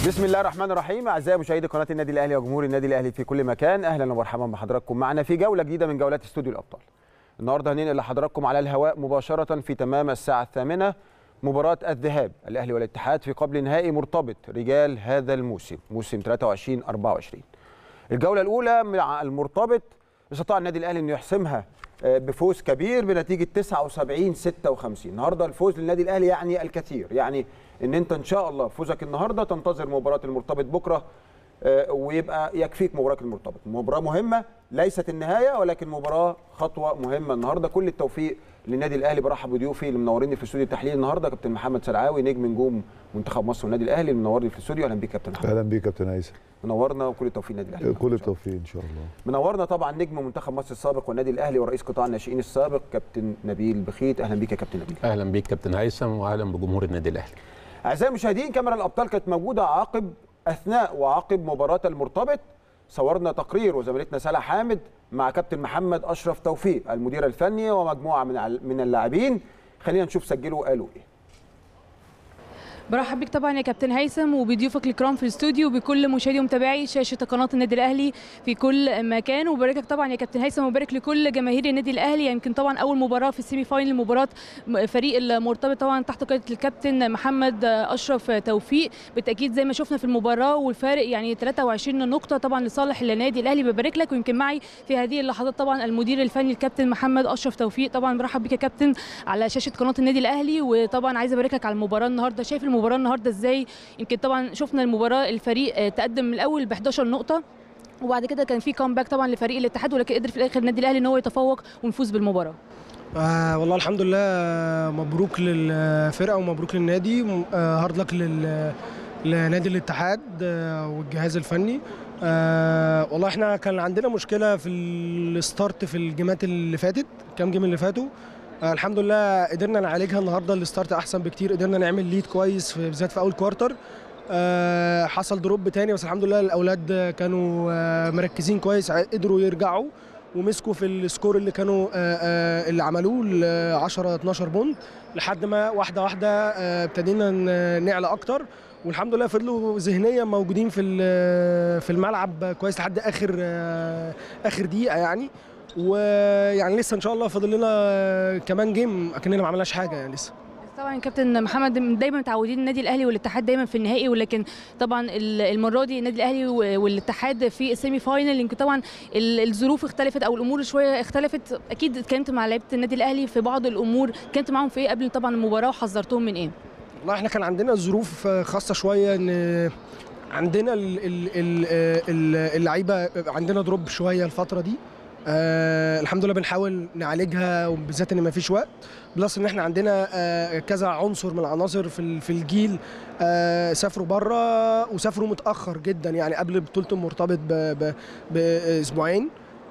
بسم الله الرحمن الرحيم اعزائي مشاهدي قناه النادي الاهلي وجمهور النادي الاهلي في كل مكان اهلا ومرحبا بحضراتكم معنا في جوله جديده من جولات استوديو الابطال النهارده هننقل لحضراتكم على الهواء مباشره في تمام الساعه الثامنه مباراه الذهاب الاهلي والاتحاد في قبل نهائي مرتبط رجال هذا الموسم موسم 23 24 الجوله الاولى مع المرتبط استطاع النادي الاهلي انه يحسمها بفوز كبير بنتيجه 79 56 النهارده الفوز للنادي الاهلي يعني الكثير يعني ان انت ان شاء الله فوزك النهارده تنتظر مباراه المرتبط بكره ويبقى يكفيك مباراه المرتبط مباراه مهمه ليست النهايه ولكن مباراه خطوه مهمه النهارده كل التوفيق للنادي الاهلي برحب بضيوفي اللي منوريني في استوديو التحليل النهارده كابتن محمد سرعاوي نجم نجوم منتخب مصر والنادي الاهلي اللي منورني في الاستوديو اهلا بيك كابتن محمد اهلا بيك كابتن هيثم منورنا وكل التوفيق للنادي الاهلي كل التوفيق ان شاء الله منورنا طبعا نجم منتخب مصر السابق والنادي الاهلي ورئيس قطاع الناشئين السابق كابتن نبيل بخيت اهلا بيك يا كابتن نبيل اهلا بيك كابتن هيثم واهلا بجمهور النادي الاهلي اعزائي المشاهدين كاميرا الابطال كانت موجوده عقب اثناء وعقب مباراه المرتبط صورنا تقرير وزميلتنا سلا حامد مع كابتن محمد اشرف توفيق المدير الفني ومجموعه من من اللاعبين خلينا نشوف سجلوا قالوا ايه برحب بيك طبعا يا كابتن هيثم وبضيوفك الكرام في الاستوديو وبكل مشاهدي ومتابعي شاشه قناه النادي الاهلي في كل مكان وباركك طبعا يا كابتن هيثم وبارك لكل جماهير النادي الاهلي يمكن طبعا اول مباراه في السيمي فاينل مباراه فريق المرتبط طبعا تحت قياده الكابتن محمد اشرف توفيق بالتاكيد زي ما شفنا في المباراه والفارق يعني 23 نقطه طبعا لصالح النادي الاهلي ببارك لك ويمكن معي في هذه اللحظات طبعا المدير الفني الكابتن محمد اشرف توفيق طبعا برحب بك يا كابتن على شاشه قناه النادي الاهلي وطبعا عايزه ابارك لك على المباراه النهارده شايف المباراه النهارده ازاي يمكن طبعا شفنا المباراه الفريق تقدم من الاول ب 11 نقطه وبعد كده كان في كامباك طبعا لفريق الاتحاد ولكن قدر في الاخر النادي الاهلي ان هو يتفوق ونفوز بالمباراه آه والله الحمد لله مبروك للفرقه ومبروك للنادي آه هارد لك لنادي الاتحاد آه والجهاز الفني آه والله احنا كان عندنا مشكله في الستارت في الجيمات اللي فاتت كام جيم اللي فاتوا آه الحمد لله قدرنا نعالجها النهارده الستارت احسن بكتير قدرنا نعمل ليد كويس في بالذات في اول كوارتر آه حصل دروب تاني بس الحمد لله الاولاد كانوا آه مركزين كويس قدروا يرجعوا ومسكوا في السكور اللي كانوا آه آه اللي عملوه ل 10 12 بونت لحد ما واحده واحده ابتدينا آه نعلى اكتر والحمد لله فضلوا ذهنيا موجودين في في الملعب كويس لحد اخر آه اخر دقيقه يعني ويعني لسه ان شاء الله فاضل لنا كمان جيم اكننا ما عملناش حاجه يعني لسه طبعا كابتن محمد دايما متعودين النادي الاهلي والاتحاد دايما في النهائي ولكن طبعا المره دي النادي الاهلي والاتحاد في السيمي فاينل يمكن طبعا الظروف اختلفت او الامور شويه اختلفت اكيد كانت مع لعيبه النادي الاهلي في بعض الامور كانت معاهم في ايه قبل طبعا المباراه وحذرتهم من ايه؟ والله احنا كان عندنا ظروف خاصه شويه ان عندنا اللعيبه عندنا دروب شويه الفتره دي آه الحمد لله بنحاول نعالجها وبالذات ان ما فيش وقت بلس ان احنا عندنا آه كذا عنصر من العناصر في في الجيل آه سافروا بره وسافروا متاخر جدا يعني قبل بطوله المرتبط باسبوعين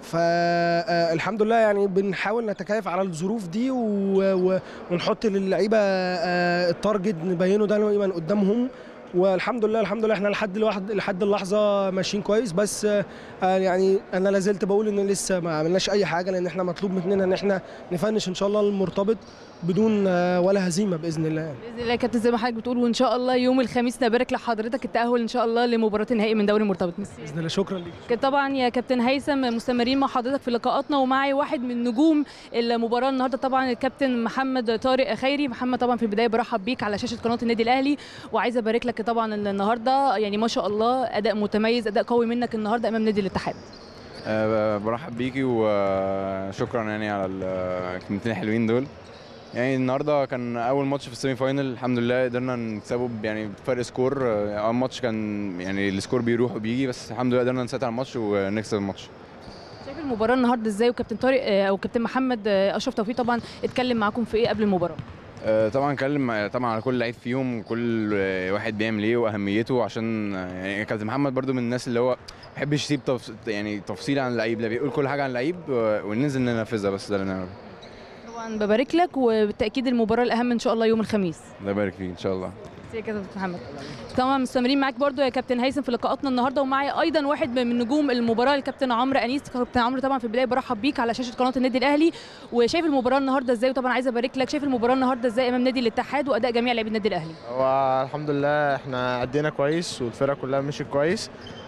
فالحمد لله يعني بنحاول نتكيف على الظروف دي ونحط للعيبه التارجت نبينه دايما قدامهم والحمد لله الحمد لله احنا لحد الواحد لحد اللحظه ماشيين كويس بس يعني انا لا زلت بقول ان لسه ما عملناش اي حاجه لان احنا مطلوب مننا ان احنا نفنش ان شاء الله المرتبط بدون ولا هزيمه باذن الله باذن الله يا كابتن زي ما حضرتك بتقول وان شاء الله يوم الخميس نبارك لحضرتك التاهل ان شاء الله لمباراه النهائي من دوري المرتبط باذن الله شكرا ليك طبعا يا كابتن هيثم مستمرين مع حضرتك في لقاءاتنا ومعي واحد من نجوم المباراه النهارده طبعا الكابتن محمد طارق خيري محمد طبعا في البدايه برحب بيك على شاشه قناه النادي الاهلي وعايزه ابارك لك طبعا النهارده يعني ما شاء الله اداء متميز اداء قوي منك النهارده امام نادي الاتحاد أه برحب بيكي وشكرا يعني على الكلمتين الحلوين دول يعني النهارده كان اول ماتش في السيمي فاينل الحمد لله قدرنا نكسبه يعني بفرق سكور اول ماتش كان يعني السكور بيروح وبيجي بس الحمد لله قدرنا نسيطر على الماتش ونكسب الماتش شايف المباراه النهارده ازاي وكابتن طارق او كابتن محمد اشرف توفيق طبعا اتكلم معاكم في ايه قبل المباراه طبعا اتكلم طبعا على كل لعيب فيهم وكل واحد بيعمل ايه واهميته عشان يعني كابتن محمد برده من الناس اللي هو ما بيحبش يسيب تف... يعني تفصيل عن اللعيب ده بيقول كل حاجه عن اللعيب وننزل ننفذها بس ده اللي نعمله طبعا ببارك لك وبالتاكيد المباراه الاهم ان شاء الله يوم الخميس الله يبارك فيك ان شاء الله ميرسي يا كابتن محمد طبعا مستمرين معاك برضو يا كابتن هيثم في لقاءاتنا النهارده ومعايا ايضا واحد من نجوم المباراه الكابتن عمرو انيس كابتن عمرو طبعا في البدايه برحب بيك على شاشه قناه النادي الاهلي وشايف المباراه النهارده ازاي وطبعا عايزه ابارك لك شايف المباراه النهارده ازاي امام نادي الاتحاد واداء جميع لاعبي النادي الاهلي هو الحمد لله احنا ادينا كويس والفرقه كلها مشيت كويس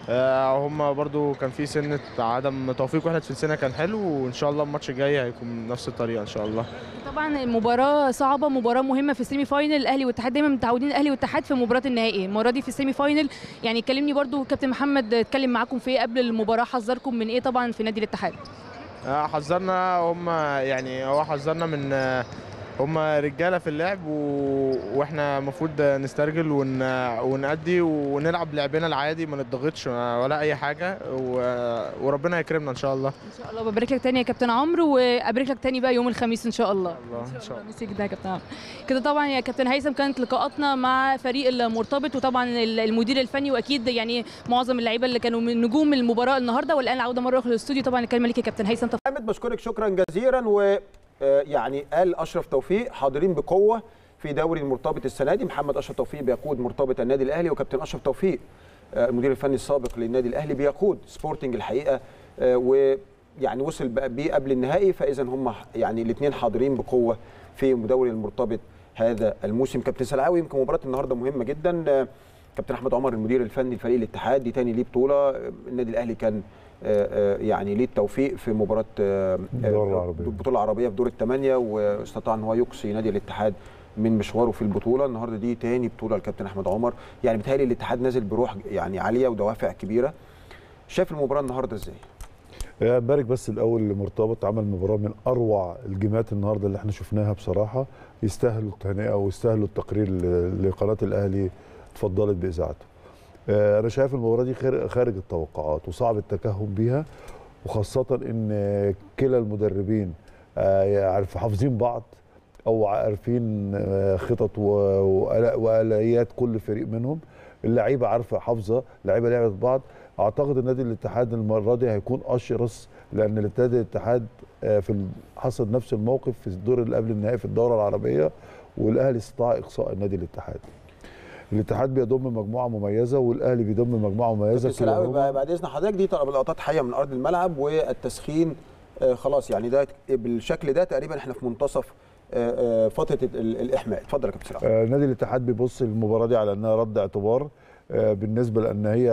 آه، هم برضو كان في سنه عدم توفيق واحنا في السنه كان حلو وان شاء الله الماتش الجاي هيكون نفس الطريقه ان شاء الله طبعا مباراه صعبه مباراه مهمه في السيمي فاينل الاهلي والاتحاد دايما متعودين الاهلي والاتحاد في مباراه النهائي المره دي في السيمي فاينل يعني كلمني برضو كابتن محمد اتكلم معاكم في ايه قبل المباراه حذركم من ايه طبعا في نادي الاتحاد آه، حذرنا هم يعني هو حذرنا من آه، هم رجاله في اللعب و... واحنا المفروض نسترجل ون... ونأدي ونلعب لعبنا العادي ما نضغطش ولا اي حاجه و... وربنا يكرمنا ان شاء الله ان شاء الله ببارك لك تاني يا كابتن عمرو وابارك لك تاني بقى يوم الخميس ان شاء الله الله ان شاء الله ميرسي جدا يا كابتن عمرو كده طبعا يا كابتن هيثم كانت لقاءاتنا مع فريق المرتبط وطبعا المدير الفني واكيد يعني معظم اللعيبه اللي كانوا من نجوم المباراه النهارده والان العوده مره اخرى للاستوديو طبعا الكلمه ليك يا كابتن هيثم محمد بشكرك شكرا جزيلا و آه، يعني قال اشرف توفيق حاضرين بقوه في دوري المرتبط السنه دي محمد اشرف توفيق بيقود مرتبط النادي الاهلي وكابتن اشرف توفيق آه، المدير الفني السابق للنادي الاهلي بيقود سبورتنج الحقيقه آه، ويعني وصل بقى بيه قبل النهائي فاذا هم يعني الاثنين حاضرين بقوه في دوري المرتبط هذا الموسم كابتن سلعاوي يمكن مباراه النهارده مهمه جدا آه، كابتن احمد عمر المدير الفني لفريق الاتحاد دي تاني ليه بطوله آه، النادي الاهلي كان آه، آه، يعني ليه التوفيق في مباراه آه، الدورة العربية. البطوله العربيه في دور الثمانيه واستطاع ان هو يقصي نادي الاتحاد من مشواره في البطوله النهارده دي تاني بطوله للكابتن احمد عمر يعني بيتهيألي الاتحاد نازل بروح يعني عاليه ودوافع كبيره شايف المباراه النهارده ازاي؟ آه، بارك بس الاول لمرتبط عمل مباراه من اروع الجيمات النهارده اللي احنا شفناها بصراحه يستاهلوا التهنئه ويستاهلوا التقرير ل- لقناه الاهلي اتفضلت باذاعته. آه، انا شايف المباراه دي خار- خارج التوقعات وصعب التكهن بيها وخاصه ان كلا المدربين آه، يعرف حافظين بعض او عارفين آه، خطط و- وآلا- واليات كل فريق منهم اللعيبه عارفه حافظه اللعيبه لعبت بعض اعتقد النادي الاتحاد المره دي هيكون اشرس لان الاتحاد الاتحاد آه، في ال- حصل نفس الموقف في الدور اللي قبل النهائي في الدوره العربيه والاهلي استطاع اقصاء النادي الاتحاد الاتحاد بيضم مجموعه مميزه والاهلي بيضم مجموعه مميزه كابتن سلعاوي كلاهما- بعد اذن حضرتك دي طلب لقطات حيه من ارض الملعب والتسخين آه، خلاص يعني ده بالشكل ده تقريبا احنا في منتصف آه، آه، فتره ال- الاحماء اتفضل يا كابتن سلعاوي آه، نادي الاتحاد بيبص للمباراه دي على انها رد اعتبار آه، بالنسبه لان هي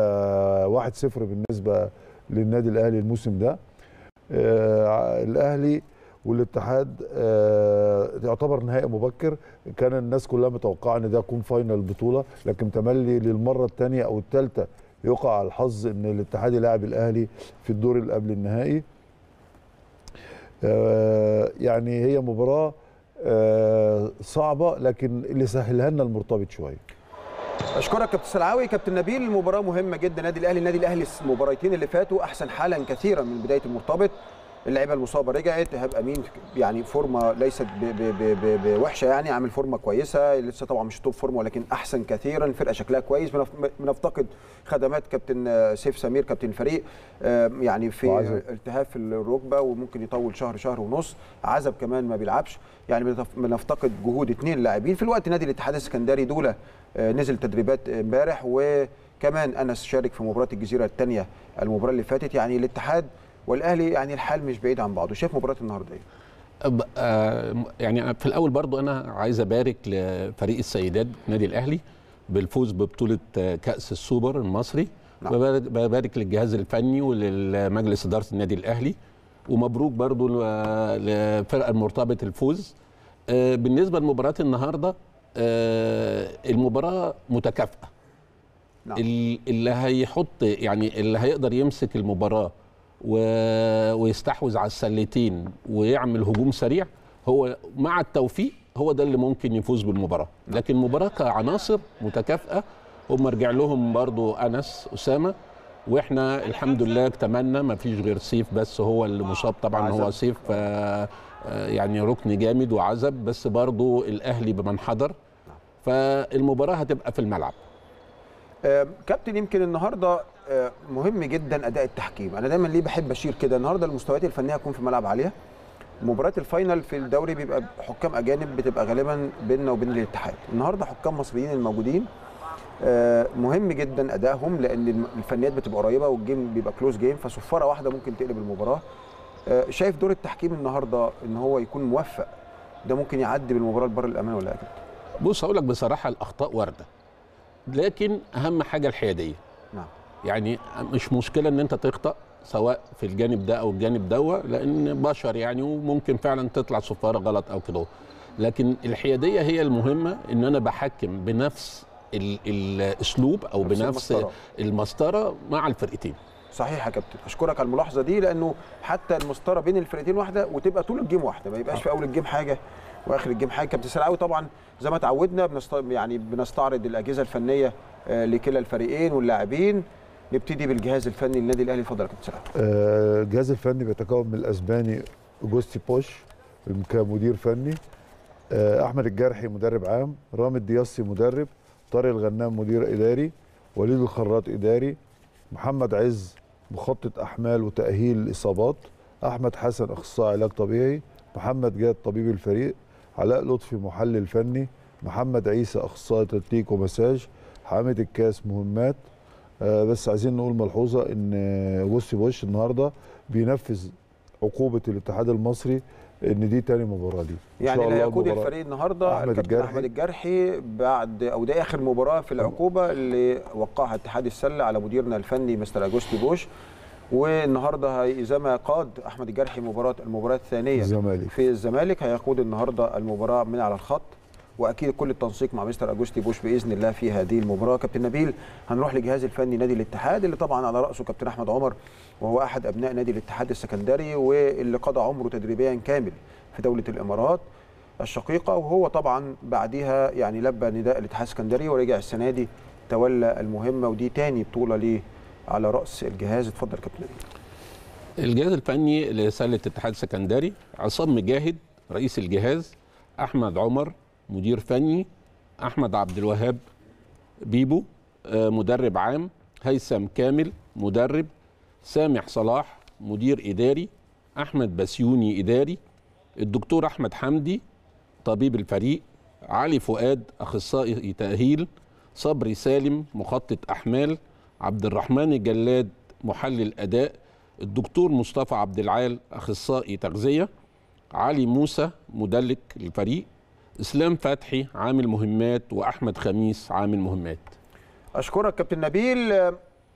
1-0 بالنسبه للنادي الاهلي الموسم ده آه، الاهلي والاتحاد آه، يعتبر نهائي مبكر كان الناس كلها متوقعه ان ده يكون فاينل البطوله لكن تملي للمره الثانيه او الثالثه يقع على الحظ ان الاتحاد يلاعب الاهلي في الدور اللي قبل النهائي آه، يعني هي مباراه آه، صعبه لكن اللي سهلها لنا المرتبط شويه اشكرك كابتن سلعاوي كابتن نبيل المباراه مهمه جدا النادي الاهلي النادي الاهلي المباراتين اللي فاتوا احسن حالا كثيرا من بدايه المرتبط اللعيبه المصابه رجعت ايهاب امين يعني فورمه ليست ب- ب- ب- ب- بوحشه يعني عامل فورمه كويسه لسه طبعا مش توب فورمه ولكن احسن كثيرا الفرقه شكلها كويس بنف- بنفتقد خدمات كابتن آه، سيف سمير كابتن الفريق آه، يعني في وعزب. التهاب في الركبه وممكن يطول شهر شهر ونص عزب كمان ما بيلعبش يعني بنف- بنفتقد جهود اثنين لاعبين في الوقت نادي الاتحاد السكندري دوله آه، نزل تدريبات امبارح وكمان انس شارك في مباراه الجزيره الثانيه المباراه اللي فاتت يعني الاتحاد والاهلي يعني الحال مش بعيد عن بعضه شايف مباراه النهارده ايه أب- آه، يعني في الاول برضو انا عايز ابارك لفريق السيدات نادي الاهلي بالفوز ببطوله آه، كاس السوبر المصري نعم. وبارك- ببارك للجهاز الفني وللمجلس اداره النادي الاهلي ومبروك برضو ل- لفرقه المرتبط الفوز آه، بالنسبه لمباراه النهارده آه، المباراه متكافئه نعم. ال- اللي هيحط يعني اللي هيقدر يمسك المباراه و... ويستحوذ على السلتين ويعمل هجوم سريع هو مع التوفيق هو ده اللي ممكن يفوز بالمباراه لكن المباراه كعناصر متكافئه هم رجع لهم برضو انس اسامه واحنا الحمد لله اكتملنا ما فيش غير سيف بس هو اللي مصاب طبعا هو عزب. سيف آه، آه، يعني ركن جامد وعزب بس برضو الاهلي بمن حضر فالمباراه هتبقى في الملعب آه، كابتن يمكن النهارده آه، مهم جدا اداء التحكيم انا دايما ليه بحب اشير كده النهارده المستويات الفنيه هتكون في ملعب عاليه مباريات الفاينل في الدوري بيبقى حكام اجانب بتبقى غالبا بيننا وبين الاتحاد النهارده حكام مصريين الموجودين آه، مهم جدا ادائهم لان الم- الفنيات بتبقى قريبه والجيم بيبقى كلوز جيم فصفاره واحده ممكن تقلب المباراه آه، شايف دور التحكيم النهارده ان هو يكون موفق ده ممكن يعدي بالمباراه لبر الامان ولا لا يا كابتن؟ بص هقول لك بصراحه الاخطاء وارده لكن اهم حاجه الحياديه نعم يعني مش مشكله ان انت تخطا سواء في الجانب ده او الجانب دوا لان بشر يعني وممكن فعلا تطلع صفاره غلط او كده لكن الحياديه هي المهمه ان انا بحكم بنفس ال- الاسلوب او نفس بنفس المسطرة. المسطره مع الفرقتين صحيح يا كابتن اشكرك على الملاحظه دي لانه حتى المسطره بين الفرقتين واحده وتبقى طول الجيم واحده ما يبقاش في اول الجيم حاجه واخر الجيم حاجه كابتن سلعاوي طبعا زي ما اتعودنا بنست... يعني بنستعرض الاجهزه الفنيه آه، لكلا الفريقين واللاعبين نبتدي بالجهاز الفني للنادي الاهلي اتفضل يا كابتن سلعاوي آه، الجهاز الفني بيتكون من الاسباني اوجوستي بوش كمدير فني آه، احمد الجرحي مدرب عام رامي الدياسي مدرب طارق الغنام مدير اداري وليد الخراط اداري محمد عز مخطط احمال وتاهيل الاصابات احمد حسن اخصائي علاج طبيعي محمد جاد طبيب الفريق علاء لطفي محلل فني محمد عيسى اخصائي تدليك ومساج حامد الكاس مهمات آه، بس عايزين نقول ملحوظه ان آه، بوسي بوش النهارده بينفذ عقوبه الاتحاد المصري ان دي تاني مباراه ليه إن يعني شاء اللي الله هيقود المباراة- الفريق النهارده أحمد الكابتن الجرحي. احمد الجرحي بعد او ده اخر مباراه في العقوبه اللي وقعها اتحاد السله على مديرنا الفني مستر اجوستي بوش والنهارده هي- زي ما قاد احمد الجرحي مباراه المباراه الثانيه الزمالك في الزمالك هيقود النهارده المباراه من على الخط واكيد كل التنسيق مع مستر اجوستي بوش باذن الله في هذه المباراه كابتن نبيل هنروح لجهاز الفني نادي الاتحاد اللي طبعا على راسه كابتن احمد عمر وهو احد ابناء نادي الاتحاد السكندري واللي قضى عمره تدريبيا كامل في دوله الامارات الشقيقه وهو طبعا بعديها يعني لبى نداء الاتحاد السكندري ورجع السنه دي تولى المهمه ودي تاني بطوله ليه على راس الجهاز اتفضل يا كابتن نبيل الجهاز الفني لسله الاتحاد السكندري عصام مجاهد رئيس الجهاز احمد عمر مدير فني احمد عبد الوهاب بيبو آه، مدرب عام هيثم كامل مدرب سامح صلاح مدير اداري احمد بسيوني اداري الدكتور احمد حمدي طبيب الفريق علي فؤاد اخصائي تاهيل صبري سالم مخطط احمال عبد الرحمن الجلاد محلل اداء الدكتور مصطفى عبد العال اخصائي تغذيه علي موسى مدلك الفريق اسلام فتحي عامل مهمات واحمد خميس عامل مهمات اشكرك كابتن نبيل آه،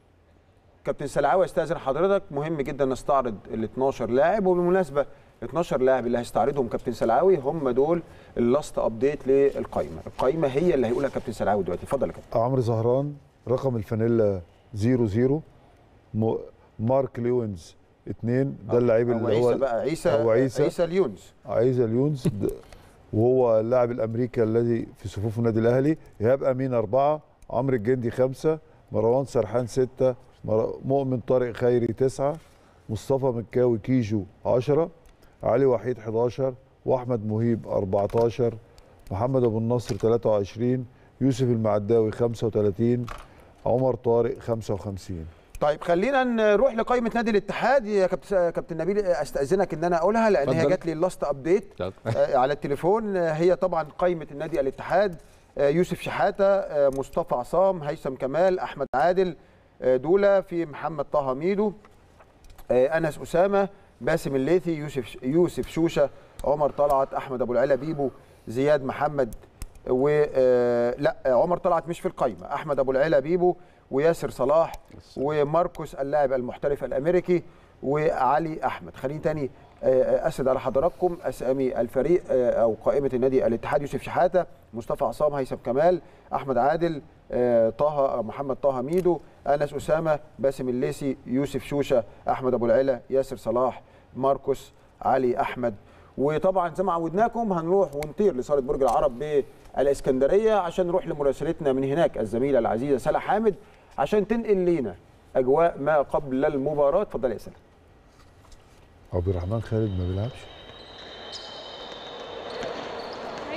كابتن سلعاوي استاذن حضرتك مهم جدا نستعرض ال 12 لاعب وبالمناسبه ال 12 لاعب اللي هيستعرضهم كابتن سلعاوي هم دول اللاست ابديت للقائمه القائمه هي اللي هيقولها كابتن سلعاوي دلوقتي اتفضل يا كابتن عمرو زهران رقم الفانيلا 00 م... مارك ليونز اثنين ده اللعيب أو اللي عيسى هو بقى عيسى أو عيسى. عيسى ليونز عايزة ليونز د- وهو اللاعب الامريكي الذي في صفوف النادي الاهلي ايهاب امين اربعه عمرو الجندي خمسه مروان سرحان سته مر- مؤمن طارق خيري تسعه مصطفى مكاوي كيجو 10 علي وحيد 11 واحمد مهيب 14 محمد ابو النصر 23 يوسف المعداوي 35 عمر طارق 55 طيب خلينا نروح لقائمه نادي الاتحاد يا كابتن كابتن نبيل استاذنك ان انا اقولها لان هي اتفضل. جات لي اللاست ابديت آه، على التليفون آه، هي طبعا قائمه النادي الاتحاد آه، يوسف شحاته آه، مصطفى عصام هيثم كمال احمد عادل آه، دوله في محمد طه ميدو آه، انس اسامه باسم الليثي يوسف يوسف شوشه عمر طلعت احمد ابو العلا بيبو زياد محمد و آه، لا آه، عمر طلعت مش في القائمه احمد ابو العلا بيبو وياسر صلاح وماركوس اللاعب المحترف الامريكي وعلي احمد خليني تاني آه، اسد على حضراتكم اسامي الفريق آه، او قائمه النادي الاتحاد يوسف شحاته مصطفى عصام هيثم كمال احمد عادل آه، طه محمد طه ميدو انس اسامه باسم الليسي يوسف شوشه احمد ابو العلا ياسر صلاح ماركوس علي احمد وطبعا زي ما عودناكم هنروح ونطير لصاله برج العرب بالاسكندريه عشان نروح لمراسلتنا من هناك الزميله العزيزه سلا حامد عشان تنقل لينا اجواء ما قبل المباراه اتفضل يا سلا عبد الرحمن خالد ما بيلعبش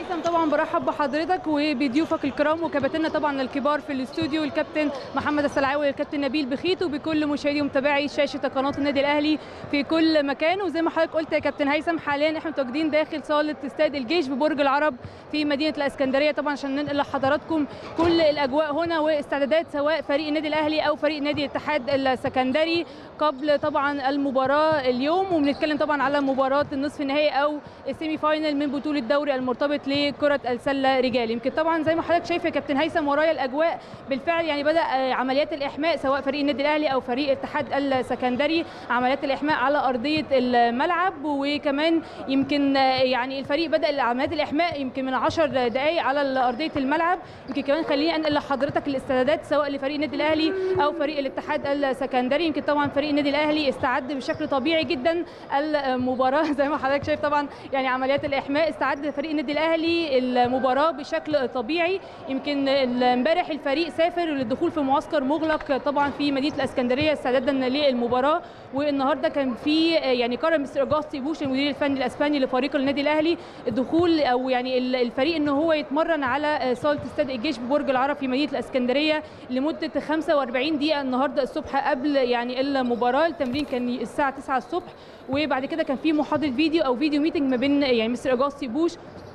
هيثم طبعا برحب بحضرتك وبضيوفك الكرام وكباتننا طبعا الكبار في الاستوديو الكابتن محمد السلعاوي والكابتن نبيل بخيت وبكل مشاهدي ومتابعي شاشه قناه النادي الاهلي في كل مكان وزي ما حضرتك قلت يا كابتن هيثم حاليا احنا متواجدين داخل صاله استاد الجيش ببرج العرب في مدينه الاسكندريه طبعا عشان ننقل لحضراتكم كل الاجواء هنا واستعدادات سواء فريق النادي الاهلي او فريق نادي الاتحاد السكندري قبل طبعا المباراه اليوم وبنتكلم طبعا على مباراه النصف النهائي او السيمي فاينل من بطوله الدوري المرتبط لكره السله رجال يمكن طبعا زي ما حضرتك شايف يا كابتن هيثم ورايا الاجواء بالفعل يعني بدا عمليات الاحماء سواء فريق النادي الاهلي او فريق الاتحاد السكندري عمليات الاحماء على ارضيه الملعب وكمان يمكن يعني الفريق بدا عمليات الاحماء يمكن من 10 دقائق على ارضيه الملعب يمكن كمان خليني انقل لحضرتك الاستعدادات سواء لفريق النادي الاهلي او فريق الاتحاد السكندري يمكن طبعا فريق النادي الاهلي استعد بشكل طبيعي جدا المباراه زي ما حضرتك شايف طبعا يعني عمليات الاحماء استعد فريق النادي الاهلي المباراه بشكل طبيعي يمكن امبارح الفريق سافر للدخول في معسكر مغلق طبعا في مدينه الاسكندريه استعدادا للمباراه والنهارده كان في يعني قرر مستر اجاستي بوش المدير الفني الاسباني لفريق النادي الاهلي الدخول او يعني الفريق ان هو يتمرن على صاله استاد الجيش ببرج العرب في مدينه الاسكندريه لمده 45 دقيقه النهارده الصبح قبل يعني المباراه التمرين كان الساعه 9 الصبح وبعد كده كان في محاضره فيديو او فيديو ميتنج ما بين يعني مستر اجاستي بوش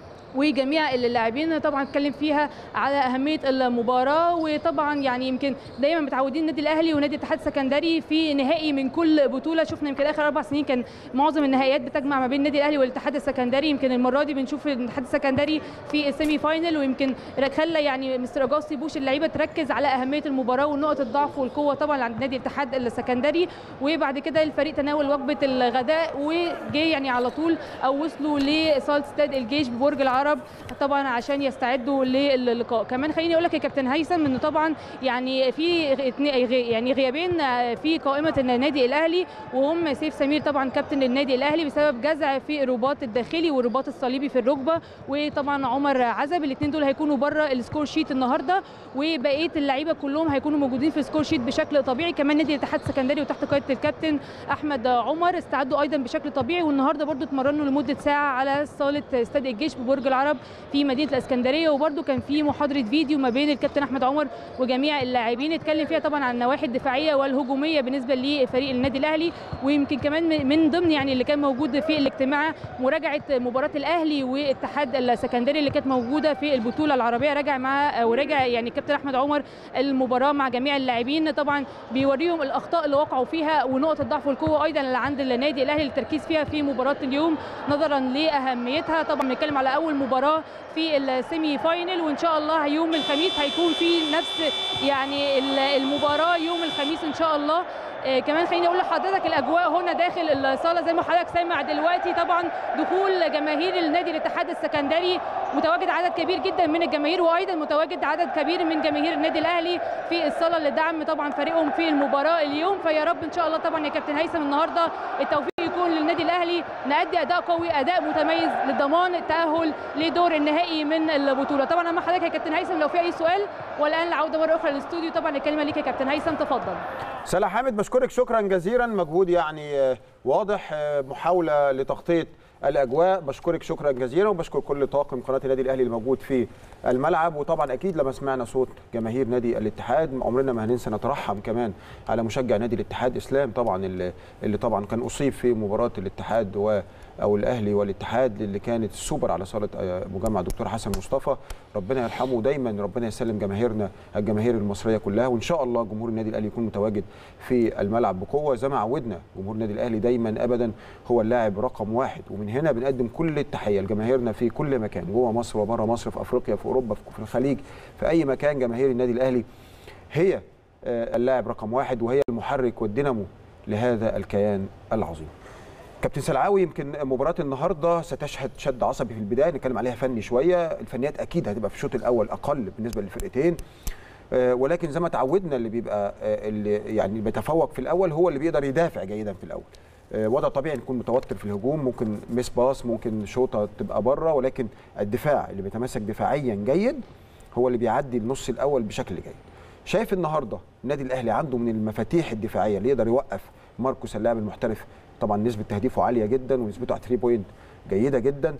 وجميع اللاعبين طبعا اتكلم فيها على اهميه المباراه وطبعا يعني يمكن دايما متعودين النادي الاهلي ونادي الاتحاد السكندري في نهائي من كل بطوله شفنا يمكن اخر اربع سنين كان معظم النهائيات بتجمع ما بين النادي الاهلي والاتحاد السكندري يمكن المره دي بنشوف الاتحاد السكندري في السيمي فاينل ويمكن خلى يعني مستر اجاستي بوش اللعيبه تركز على اهميه المباراه ونقط الضعف والقوه طبعا عند نادي الاتحاد السكندري وبعد كده الفريق تناول وجبه الغداء وجه يعني على طول او وصلوا لصاله استاد الجيش ببرج العرب طبعا عشان يستعدوا للقاء كمان خليني اقول لك يا كابتن هيثم ان طبعا يعني في يعني غيابين في قائمه النادي الاهلي وهم سيف سمير طبعا كابتن النادي الاهلي بسبب جزع في الرباط الداخلي والرباط الصليبي في الركبه وطبعا عمر عزب الاثنين دول هيكونوا بره السكور شيت النهارده وبقيه اللعيبه كلهم هيكونوا موجودين في السكور شيت بشكل طبيعي كمان نادي الاتحاد السكندري وتحت قياده الكابتن احمد عمر استعدوا ايضا بشكل طبيعي والنهارده برده اتمرنوا لمده ساعه على صاله استاد الجيش ببرج العرب في مدينه الاسكندريه وبرده كان في محاضره فيديو ما بين الكابتن احمد عمر وجميع اللاعبين اتكلم فيها طبعا عن النواحي الدفاعيه والهجوميه بالنسبه لفريق النادي الاهلي ويمكن كمان من ضمن يعني اللي كان موجود في الاجتماع مراجعه مباراه الاهلي والاتحاد السكندري اللي كانت موجوده في البطوله العربيه راجع مع وراجع يعني الكابتن احمد عمر المباراه مع جميع اللاعبين طبعا بيوريهم الاخطاء اللي وقعوا فيها ونقط الضعف والقوه ايضا اللي عند النادي الاهلي للتركيز فيها في مباراه اليوم نظرا لاهميتها طبعا بنتكلم على اول مباراه في السيمي فاينل وان شاء الله يوم الخميس هيكون في نفس يعني المباراه يوم الخميس ان شاء الله آه كمان خليني اقول لحضرتك الاجواء هنا داخل الصاله زي ما حضرتك سامع دلوقتي طبعا دخول جماهير النادي الاتحاد السكندري متواجد عدد كبير جدا من الجماهير وايضا متواجد عدد كبير من جماهير النادي الاهلي في الصاله لدعم طبعا فريقهم في المباراه اليوم فيا رب ان شاء الله طبعا يا كابتن هيثم النهارده التوفيق يكون للنادي الاهلي نأدي اداء قوي اداء متميز لضمان التاهل لدور النهائي من البطوله طبعا اما حضرتك يا كابتن هيثم لو في اي سؤال والان العوده مره اخرى للاستوديو طبعا الكلمه ليك يا كابتن هيثم تفضل سلا حامد بشكرك شكرا جزيلا مجهود يعني واضح محاوله لتغطيه الاجواء بشكرك شكرا جزيلا وبشكر كل طاقم قناه النادي الاهلي الموجود في الملعب وطبعا اكيد لما سمعنا صوت جماهير نادي الاتحاد عمرنا ما هننسى نترحم كمان على مشجع نادي الاتحاد اسلام طبعا اللي, اللي طبعا كان اصيب في مباراه الاتحاد و او الاهلي والاتحاد اللي كانت السوبر على صاله مجمع دكتور حسن مصطفى ربنا يرحمه دايما ربنا يسلم جماهيرنا الجماهير المصريه كلها وان شاء الله جمهور النادي الاهلي يكون متواجد في الملعب بقوه زي ما عودنا جمهور النادي الاهلي دايما ابدا هو اللاعب رقم واحد ومن هنا بنقدم كل التحيه لجماهيرنا في كل مكان جوه مصر وبره مصر في افريقيا في اوروبا في الخليج في اي مكان جماهير النادي الاهلي هي اللاعب رقم واحد وهي المحرك والدينامو لهذا الكيان العظيم كابتن سلعاوي يمكن مباراه النهارده ستشهد شد عصبي في البدايه نتكلم عليها فني شويه الفنيات اكيد هتبقى في الشوط الاول اقل بالنسبه للفرقتين ولكن زي ما تعودنا اللي بيبقى اللي يعني بيتفوق في الاول هو اللي بيقدر يدافع جيدا في الاول وضع طبيعي نكون متوتر في الهجوم ممكن ميس باس ممكن شوطه تبقى بره ولكن الدفاع اللي بيتماسك دفاعيا جيد هو اللي بيعدي النص الاول بشكل جيد شايف النهارده النادي الاهلي عنده من المفاتيح الدفاعيه اللي يقدر يوقف ماركوس اللاعب المحترف طبعا نسبه تهديفه عاليه جدا ونسبته على 3 بوينت جيده جدا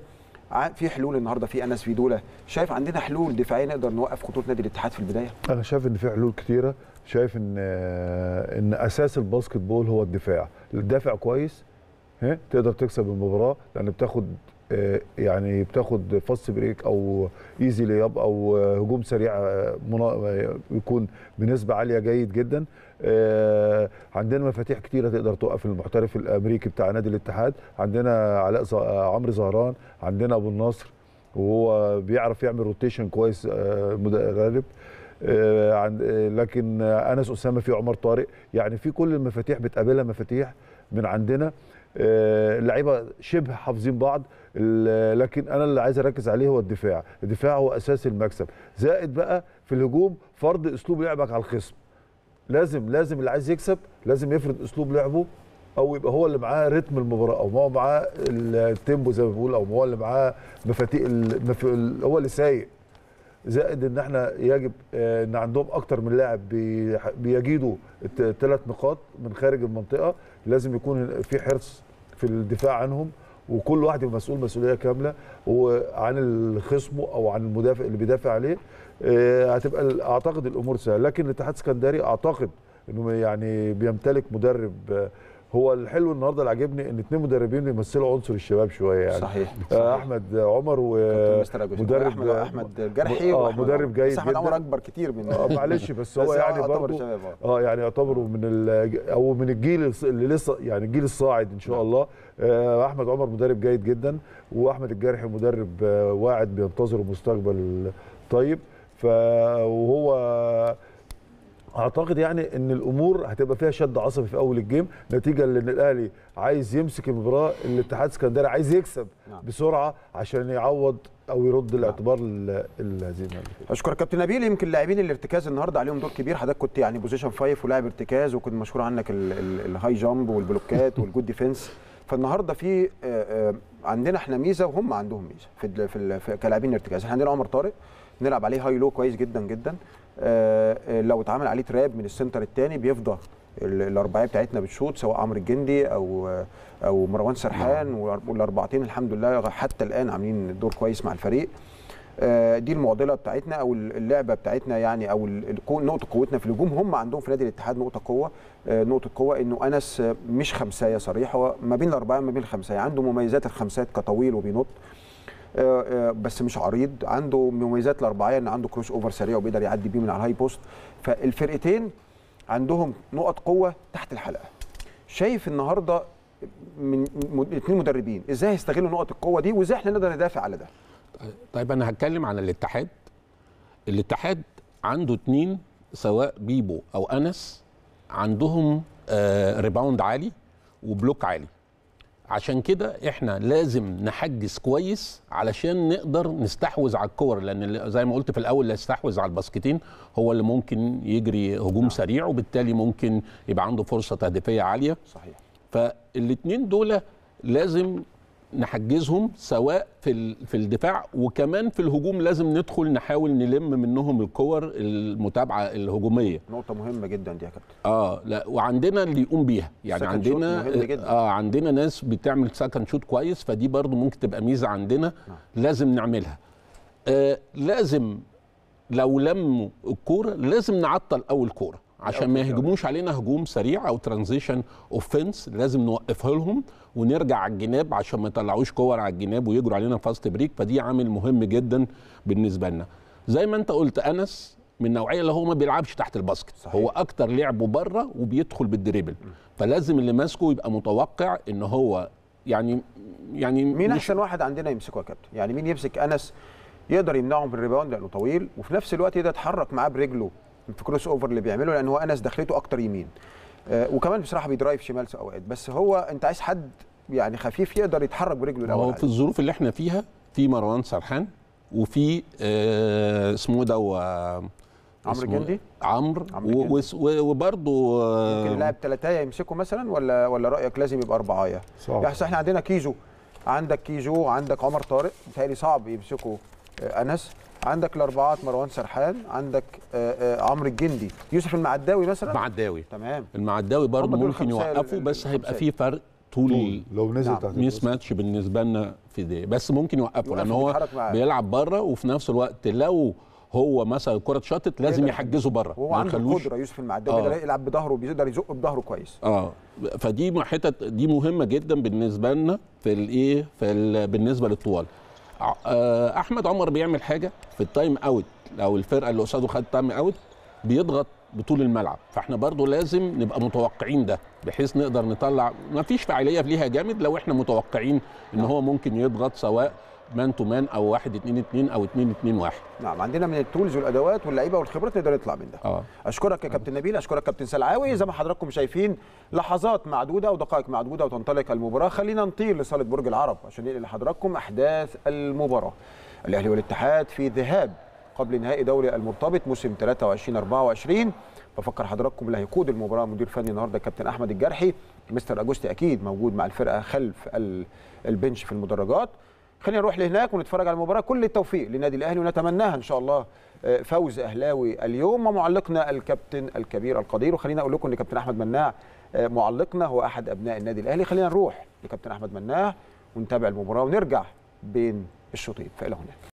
ع- في حلول النهارده في انس في دوله شايف عندنا حلول دفاعيه نقدر نوقف خطوط نادي الاتحاد في البدايه انا شايف ان في حلول كتيره شايف ان آه، ان اساس الباسكت بول هو الدفاع الدافع كويس ها تقدر تكسب المباراه لان بتاخد آه، يعني بتاخد فاست بريك او ايزي لياب او آه، هجوم سريع آه، منا- آه، يكون بنسبه عاليه جيد جدا آه، عندنا مفاتيح كتيره تقدر توقف المحترف الامريكي بتاع نادي الاتحاد عندنا علاء ز- آه، عمرو زهران عندنا ابو النصر وهو بيعرف يعمل روتيشن كويس آه، مدرب آه، عند آه، لكن آه، انس اسامه في عمر طارق يعني في كل المفاتيح بتقابلها مفاتيح من عندنا آه، اللعيبه شبه حافظين بعض ال- لكن انا اللي عايز اركز عليه هو الدفاع الدفاع هو اساس المكسب زائد بقى في الهجوم فرض اسلوب لعبك على الخصم لازم لازم اللي عايز يكسب لازم يفرض اسلوب لعبه او يبقى هو اللي معاه رتم المباراه او هو معاه التيمبو زي ما بيقول او هو اللي معاه مفاتيح المف... هو اللي سايق زائد ان احنا يجب آه، ان عندهم اكتر من لاعب بي- بيجيدوا ثلاث نقاط من خارج المنطقه لازم يكون في حرص في الدفاع عنهم وكل واحد يبقى مسؤول مسؤوليه كامله وعن الخصم او عن المدافع اللي بيدافع عليه آه، هتبقى ال- اعتقد الامور سهله لكن الاتحاد السكندري اعتقد انه يعني بيمتلك مدرب آه، هو الحلو النهارده اللي عاجبني ان اثنين مدربين بيمثلوا عنصر الشباب شويه يعني صحيح آه، احمد عمر كابتن مستر أجوز. ومدرب احمد احمد جرحي اه وأحمد مدرب عمر. جيد بس احمد عمر جدا. اكبر كتير من اه معلش بس هو بس يعني يعتبر برضه شباب، آه. اه يعني يعتبروا من ال- او من الجيل الص- اللي لسه يعني الجيل الصاعد ان شاء الله آه، احمد عمر مدرب جيد جدا واحمد الجارحي مدرب آه، واعد بينتظر مستقبل طيب ف وهو اعتقد يعني ان الامور هتبقى فيها شد عصبي في اول الجيم نتيجه لان الاهلي عايز يمسك المباراه الاتحاد اسكندري عايز يكسب نعم. بسرعه عشان يعوض او يرد الاعتبار لل- الهزيمه اشكرك كابتن نبيل يمكن لاعبين الارتكاز النهارده عليهم دور كبير حضرتك كنت يعني بوزيشن فايف ولاعب ارتكاز وكنت مشهور عنك ال- ال- الهاي جامب والبلوكات والجود ديفنس فالنهارده في آه، آه، عندنا احنا ميزه وهم عندهم ميزه في ال- في, ال- في كلاعبين ارتكاز احنا عندنا عمر طارق نلعب عليه هاي لو كويس جدا جدا آه، آه، لو اتعمل عليه تراب من السنتر الثاني بيفضى ال- الاربعيه بتاعتنا بتشوط سواء عمرو الجندي او آه، او مروان سرحان والاربعتين الحمد لله حتى الان عاملين دور كويس مع الفريق آه، دي المعضله بتاعتنا او اللعبه بتاعتنا يعني او ال- الكو- نقطه قوتنا في الهجوم هم عندهم في نادي الاتحاد نقطه قوه آه، نقطه قوه انه انس آه، مش خمسايه صريح هو ما بين الاربعه ما بين الخمسايه عنده مميزات الخمسات كطويل وبينط آه، آه، بس مش عريض عنده مميزات الاربعيه ان عنده كروس اوفر سريع وبيقدر يعدي بيه من على الهاي بوست فالفرقتين عندهم نقط قوه تحت الحلقه شايف النهارده من من- اثنين مدربين ازاي هيستغلوا نقط القوه دي وازاي احنا نقدر ندافع على ده طيب انا هتكلم عن الاتحاد الاتحاد عنده اتنين سواء بيبو او انس عندهم آه ريباوند عالي وبلوك عالي عشان كده احنا لازم نحجز كويس علشان نقدر نستحوذ على الكور لان اللي- زي ما قلت في الاول اللي يستحوذ على الباسكتين هو اللي ممكن يجري هجوم سريع وبالتالي ممكن يبقى عنده فرصه تهديفيه عاليه صحيح فالاثنين دول لازم نحجزهم سواء في ال- في الدفاع وكمان في الهجوم لازم ندخل نحاول نلم منهم الكور المتابعه الهجوميه نقطه مهمه جدا دي يا كابتن اه لا وعندنا اللي يقوم بيها يعني Second عندنا shot مهم جدا. اه عندنا ناس بتعمل سكند شوت كويس فدي برضو ممكن تبقى ميزه عندنا لازم نعملها آه لازم لو لموا الكوره لازم نعطل اول كوره عشان ما يهجموش علينا هجوم سريع او ترانزيشن اوفنس لازم نوقفها لهم ونرجع على الجناب عشان ما يطلعوش كور على الجناب ويجروا علينا فاست بريك فدي عامل مهم جدا بالنسبه لنا زي ما انت قلت انس من النوعيه اللي هو ما بيلعبش تحت الباسكت صحيح. هو اكتر لعبه بره وبيدخل بالدريبل فلازم اللي ماسكه يبقى متوقع ان هو يعني يعني مين مش- احسن واحد عندنا يمسكه يا كابتن يعني مين يمسك انس يقدر يمنعه من الريباوند لانه طويل وفي نفس الوقت يقدر يتحرك معاه برجله في كروس اوفر اللي بيعمله لان هو انس دخلته اكتر يمين آه وكمان بصراحه بيدرايف شمال في اوقات بس هو انت عايز حد يعني خفيف يقدر يتحرك برجله هو الاول في الظروف اللي احنا فيها في مروان سرحان وفي آه اسمه ده و- عمرو اسمه- جندي؟ عمرو عمرو و- جندي. وس- و- وبرضه آه، ممكن اللاعب ثلاثايه يمسكه مثلا ولا ولا رايك لازم يبقى اربعايه صعب. يعني أصل احنا عندنا كيجو عندك كيجو عندك عمر طارق متهيألي صعب يمسكوا آه، انس عندك الاربعات مروان سرحان عندك آه، آه، عمرو الجندي يوسف المعداوي مثلا معداوي تمام المعداوي برضه هم دول ممكن الخمسة يوقفوا ال- بس هيبقى الخمسة. في فرق طول طول لو نزل نعم. تحت ميس الوسط. ماتش بالنسبه لنا في دي بس ممكن يوقفه لان يوقفه هو ويتحرك معاه. بيلعب بره وفي نفس الوقت لو هو مثلا الكره اتشاطت لازم يقدر يحجزه بره وهو ما عنده يخلوش قدره يوسف المعدي آه. بيقدر يلعب بظهره بيقدر يزق بظهره كويس اه فدي م- حتت دي مهمه جدا بالنسبه لنا في الايه في ال- بالنسبه للطوال ع- آه، احمد عمر بيعمل حاجه في التايم اوت لو الفرقه اللي قصاده خد تايم اوت بيضغط بطول الملعب فاحنا برضو لازم نبقى متوقعين ده بحيث نقدر نطلع ما فيش فاعليه ليها جامد لو احنا متوقعين ان هو ممكن يضغط سواء مان تو مان او 1 2 2 او 2 2 1 نعم عندنا من التولز والادوات واللعيبه والخبرات نقدر نطلع من ده اه اشكرك يا كابتن نبيل اشكرك كابتن سلعاوي زي ما حضراتكم شايفين لحظات معدوده ودقائق معدوده وتنطلق المباراه خلينا نطير لصاله برج العرب عشان ننقل لحضراتكم احداث المباراه الاهلي والاتحاد في ذهاب قبل نهائي دوري المرتبط موسم 23 24 بفكر حضراتكم اللي هيقود المباراه مدير فني النهارده كابتن احمد الجرحي مستر اجوستي اكيد موجود مع الفرقه خلف ال- البنش في المدرجات خلينا نروح لهناك ونتفرج على المباراه كل التوفيق للنادي الاهلي ونتمناها ان شاء الله آه، فوز اهلاوي اليوم ومعلقنا الكابتن الكبير القدير وخلينا اقول لكم ان كابتن احمد مناع آه، معلقنا هو احد ابناء النادي الاهلي خلينا نروح لكابتن احمد مناع ونتابع المباراه ونرجع بين الشوطين فالى هناك